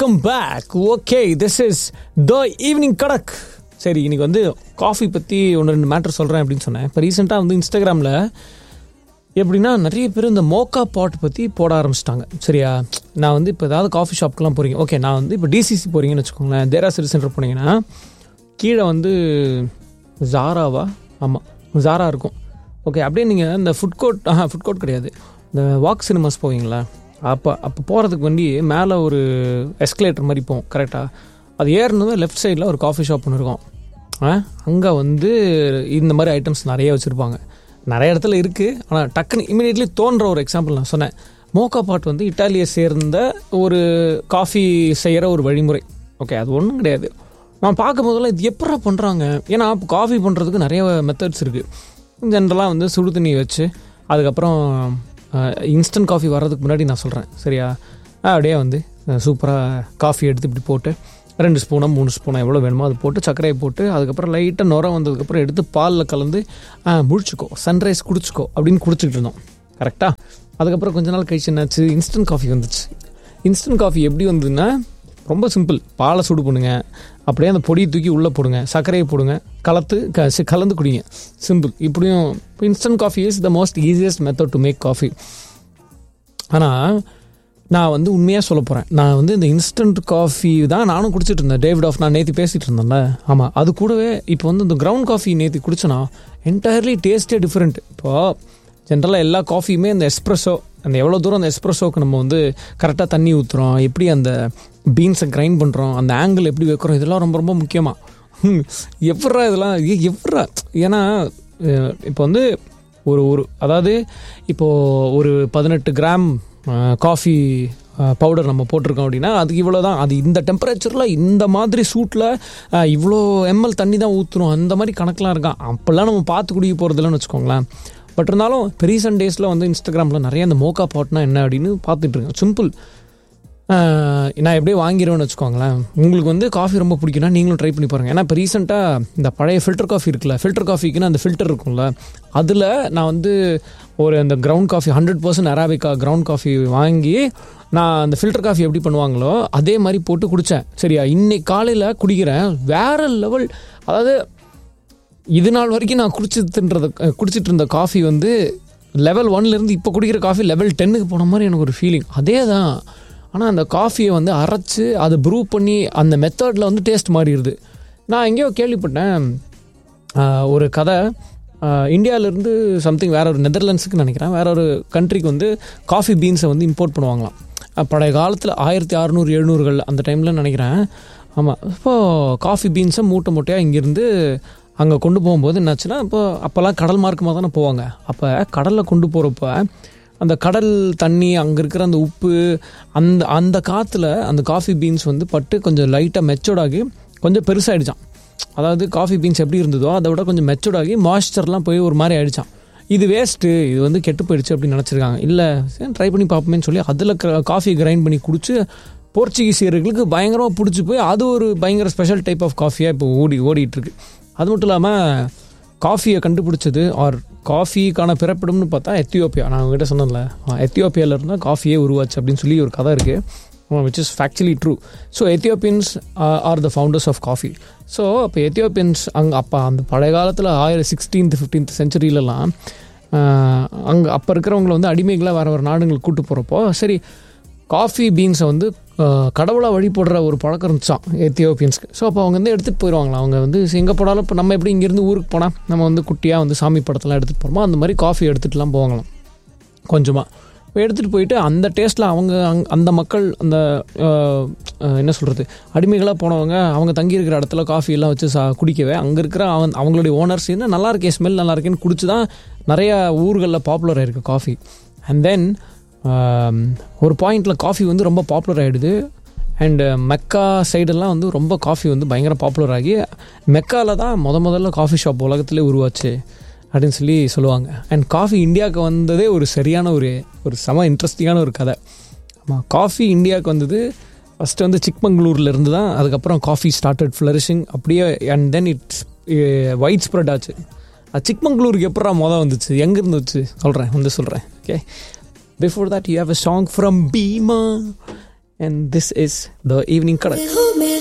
welcome back okay this is the evening Kadak சரி இன்னைக்கு வந்து காஃபி பற்றி ஒன்று ரெண்டு மேட்ரு சொல்கிறேன் அப்படின்னு சொன்னேன் இப்போ ரீசெண்டாக வந்து இன்ஸ்டாகிராமில் எப்படின்னா நிறைய பேர் இந்த மோக்கா பாட் பற்றி போட ஆரம்பிச்சிட்டாங்க சரியா நான் வந்து இப்போ ஏதாவது காஃபி ஷாப்க்கெலாம் போகிறீங்க ஓகே நான் வந்து இப்போ டிசிசி போகிறீங்கன்னு வச்சுக்கோங்களேன் தேரா சிட்டி சென்டர் போனீங்கன்னா கீழே வந்து ஜாராவா ஆமாம் ஜாரா இருக்கும் ஓகே அப்படியே நீங்கள் இந்த ஃபுட் கோர்ட் ஆஹா ஃபுட் கோர்ட் கிடையாது இந்த வாக் சினிமாஸ் போவீங்களா அப்போ அப்போ போகிறதுக்கு வண்டி மேலே ஒரு எஸ்கலேட்டர் மாதிரி போகும் கரெக்டாக அது ஏறினதும் லெஃப்ட் சைடில் ஒரு காஃபி ஷாப் ஒன்று இருக்கும் அங்கே வந்து இந்த மாதிரி ஐட்டம்ஸ் நிறைய வச்சுருப்பாங்க நிறைய இடத்துல இருக்குது ஆனால் டக்குன்னு இமீடியட்லி தோன்ற ஒரு எக்ஸாம்பிள் நான் சொன்னேன் மோக்கா பாட் வந்து இட்டாலியை சேர்ந்த ஒரு காஃபி செய்கிற ஒரு வழிமுறை ஓகே அது ஒன்றும் கிடையாது நான் பார்க்கும் போதெல்லாம் இது எப்படா பண்ணுறாங்க ஏன்னா காஃபி பண்ணுறதுக்கு நிறைய மெத்தட்ஸ் இருக்குது ஜென்ரலாக வந்து சுடு தண்ணி வச்சு அதுக்கப்புறம் இன்ஸ்டன்ட் காஃபி வர்றதுக்கு முன்னாடி நான் சொல்கிறேன் சரியா அப்படியே வந்து சூப்பராக காஃபி எடுத்து இப்படி போட்டு ரெண்டு ஸ்பூனோ மூணு ஸ்பூனோ எவ்வளோ வேணுமோ அது போட்டு சர்க்கரையை போட்டு அதுக்கப்புறம் லைட்டாக நுர வந்ததுக்கப்புறம் எடுத்து பாலில் கலந்து முழிச்சிக்கோ சன்ரைஸ் குடிச்சிக்கோ அப்படின்னு குடிச்சிக்கிட்டு இருந்தோம் கரெக்டாக அதுக்கப்புறம் கொஞ்ச நாள் கழிச்சு என்னாச்சு இன்ஸ்டன்ட் காஃபி வந்துச்சு இன்ஸ்டன்ட் காஃபி எப்படி வந்ததுன்னா ரொம்ப சிம்பிள் பாலை சுடு பண்ணுங்க அப்படியே அந்த பொடியை தூக்கி உள்ளே போடுங்க சர்க்கரையை போடுங்க கலத்து க சி- கலந்து குடிங்க சிம்பிள் இப்படியும் instant coffee is the most easiest method to make coffee ஆனால் நான் வந்து உண்மையாக சொல்ல போகிறேன் நான் வந்து இந்த இன்ஸ்டன்ட் காஃபி தான் நானும் குடிச்சிட்டு இருந்தேன் டேவிட் ஆஃப் நான் நேற்று பேசிகிட்டு இருந்தேன்ல ஆமாம் அது கூடவே இப்போ வந்து இந்த கிரவுண்ட் காஃபி நேற்று குடிச்சேன்னா என்டையர்லி டேஸ்டே டிஃப்ரெண்ட் இப்போது ஜென்ரலாக எல்லா காஃபியுமே அந்த எஸ்ப்ரெஸோ அந்த எவ்வளோ தூரம் அந்த எஸ்ப்ரெஸோக்கு நம்ம வந்து கரெக்டாக தண்ணி ஊற்றுறோம் எப்படி அந்த பீன்ஸை கிரைண்ட் பண்ணுறோம் அந்த ஆங்கிள் எப்படி வைக்கிறோம் இதெல்லாம் ரொம்ப ரொம்ப முக்கியமாக எவ்வளோ இதெல்லாம் எவ்வளோ ஏன்னா அஹ், இப்போ வந்து ஒரு ஒரு அதாவது இப்போது ஒரு பதினெட்டு கிராம் காஃபி பவுடர் நம்ம போட்டிருக்கோம் அப்படின்னா அதுக்கு இவ்வளோ தான் அது இந்த டெம்பரேச்சரில் இந்த மாதிரி சூட்டில் இவ்வளோ எம்எல் தண்ணி தான் ஊற்றணும் அந்த மாதிரி கணக்கெலாம் இருக்கான் அப்போல்லாம் நம்ம பார்த்து குடிக்க போகிறதில்லன்னு வச்சுக்கோங்களேன் பட் இருந்தாலும் இப்போ ரீசெண்ட் டேஸில் வந்து இன்ஸ்டாகிராமில் நிறைய இந்த மோக்கா பாட்னா என்ன அப்படின்னு பார்த்துட்டு இருக்கேன் சிம்பிள் நான் எப்படியே வாங்கிடுவேன்னு வச்சுக்கோங்களேன் உங்களுக்கு வந்து காஃபி ரொம்ப பிடிக்கும்னா நீங்களும் ட்ரை பண்ணி பாருங்கள் ஏன்னா இப்போ ரீசெண்டாக இந்த பழைய ஃபில்டர் காஃபி இருக்குல்ல ஃபில்டர் காஃபிக்குன்னு அந்த ஃபில்டர் இருக்கும்ல அதில் நான் வந்து ஒரு அந்த ground coffee hundred percent arabica ground coffee வாங்கி நான் அந்த ஃபில்டர் காஃபி எப்படி பண்ணுவாங்களோ அதே மாதிரி போட்டு குடித்தேன் சரியா இன்னைக்கு காலையில் குடிக்கிறேன் வேற லெவல் அதாவது இது நாள் வரைக்கும் நான் குடிச்சிட்டுன்றத குடிச்சிட்டு இருந்த காஃபி வந்து லெவல் ஒன்லேருந்து இப்போ குடிக்கிற காஃபி லெவல் டென்னுக்கு போன மாதிரி எனக்கு ஒரு ஃபீலிங் அதே தான் ஆனால் அந்த காஃபியை வந்து அரைச்சு அதை ப்ரூ பண்ணி அந்த மெத்தடில் வந்து டேஸ்ட் மாறிடுது நான் எங்கேயோ கேள்விப்பட்டேன் ஆஹ், ஒரு கதை இந்தியாவிலேருந்து சம்திங் வேற ஒரு நெதர்லாண்ட்ஸுக்கு நினைக்கிறேன் வேற ஒரு கண்ட்ரிக்கு வந்து காஃபி பீன்ஸை வந்து இம்போர்ட் பண்ணுவாங்களாம் அஹ், பழைய காலத்தில் ஆயிரத்தி அறநூறு எழுநூறுகள் அந்த டைமில் நினைக்கிறேன் ஆமாம் இப்போது காஃபி பீன்ஸை மூட்டை மூட்டையாக இங்கேருந்து அங்கே கொண்டு போகும்போது என்னாச்சுன்னா இப்போ அப்போல்லாம் கடல் மார்க்கமாக தானே போவாங்க அப்போ கடலில் கொண்டு போகிறப்ப அந்த கடல் தண்ணி அங்கே இருக்கிற அந்த உப்பு அந்த அந்த காற்றுல அந்த காஃபி பீன்ஸ் வந்து பட்டு கொஞ்சம் லைட்டாக மெச்சோர்ட் ஆகி கொஞ்சம் பெருசாகிடுச்சான் அதாவது காஃபி பீன்ஸ் எப்படி இருந்ததோ அதை விட கொஞ்சம் மெச்சோர்ட் ஆகி மாய்ஸ்சர்லாம் போய் ஒரு மாதிரி ஆயிடுச்சான் இது வேஸ்ட்டு இது வந்து கெட்டு போயிடுச்சு அப்படின்னு நினச்சிருக்காங்க இல்லை சரி ட்ரை பண்ணி பார்ப்போமேன்னு சொல்லி அதில் காஃபி கிரைண்ட் பண்ணி குடிச்சு போர்ச்சுகீசியர்களுக்கு பயங்கரமாக பிடிச்சி போய் அது ஒரு பயங்கர ஸ்பெஷல் டைப் ஆஃப் காஃபியாக இப்போ ஓடி ஓடிட்டு இருக்கு அது மட்டும் இல்லாமல் காஃபியை கண்டுபிடிச்சது ஆர் காஃபிக்கான பிறப்பிடம்னு பார்த்தா எத்தியோப்பியா நான் உங்ககிட்ட சொன்னேன்ல எத்தியோப்பியாவில் இருந்தால் காஃபியே உருவாச்சு அப்படின்னு சொல்லி ஒரு கதை இருக்குது which is factually true so Ethiopians are the founders of coffee so அப்போ எத்தியோப்பியன்ஸ் அங்கே அப்போ அந்த பழைய காலத்தில் ஆயிரம் சிக்ஸ்டீன்த் ஃபிஃப்டீன்த் செஞ்சுரியிலலாம் அங்கே அப்போ இருக்கிறவங்கள வந்து அடிமைகளாக வேறு வேறு நாடுங்களுக்கு கூட்டு போகிறப்போ சரி காஃபி பீன்ஸை வந்து கடவுளாக வழிபடுற ஒரு பழக்கம் இருந்துச்சான் எத்தியோப்பியன்ஸ்க்கு ஸோ அப்போ அவங்க வந்து எடுத்துகிட்டு போயிடுவாங்களா அவங்க வந்து எங்கே போனாலும் இப்போ நம்ம எப்படி இங்கேருந்து ஊருக்கு போனால் நம்ம வந்து குட்டியாக வந்து சாமி படத்தெல்லாம் எடுத்துகிட்டு போகிறோமோ அந்த மாதிரி காஃபி எடுத்துகிட்டுலாம் போவாங்களாம் கொஞ்சமாக இப்போ எடுத்துகிட்டு போயிட்டு அந்த டேஸ்ட்டில் அவங்க அங் அந்த மக்கள் அந்த அஹ், அஹ், என்ன சொல்கிறது அடிமைகளாக போனவங்க அவங்க தங்கியிருக்கிற இடத்துல காஃபி எல்லாம் வச்சு சா குடிக்கவே அங்கே இருக்கிற அவன் அவங்களுடைய ஓனர்ஸ் என்ன நல்லா இருக்கே ஸ்மெல் நல்லா இருக்கேன்னு குடிச்சு தான் நிறையா ஊர்களில் பாப்புலர் ஆயிருக்கு காஃபி அண்ட் தென் ஒரு பாயிண்டில் காஃபி வந்து ரொம்ப பாப்புலர் ஆகிடுது அண்டு மெக்கா சைடெல்லாம் வந்து ரொம்ப காஃபி வந்து பயங்கர பாப்புலர் ஆகி மெக்காவில் தான் முத முதல்ல காஃபி ஷாப் உலகத்திலே உருவாச்சு அப்படின்னு சொல்லி சொல்லுவாங்க அண்ட் காஃபி இந்தியாவுக்கு வந்ததே ஒரு சரியான ஒரு ஒரு செம இன்ட்ரெஸ்டிங்கான ஒரு கதை ஆமாம் காஃபி இந்தியாவுக்கு வந்தது ஃபஸ்ட்டு வந்து சிக்மங்களூர்ல இருந்து தான் அதுக்கப்புறம் காஃபி ஸ்டார்டட் ஃப்ளரிஷிங் அப்படியே and then it's widespread ஆச்சு அது சிக்மங்களூருக்கு எப்படா மொதல் வந்துச்சு எங்கேருந்து வச்சு சொல்கிறேன் வந்து சொல்கிறேன் okay before that you have a song from Bheema and this is the evening Kadak Hold me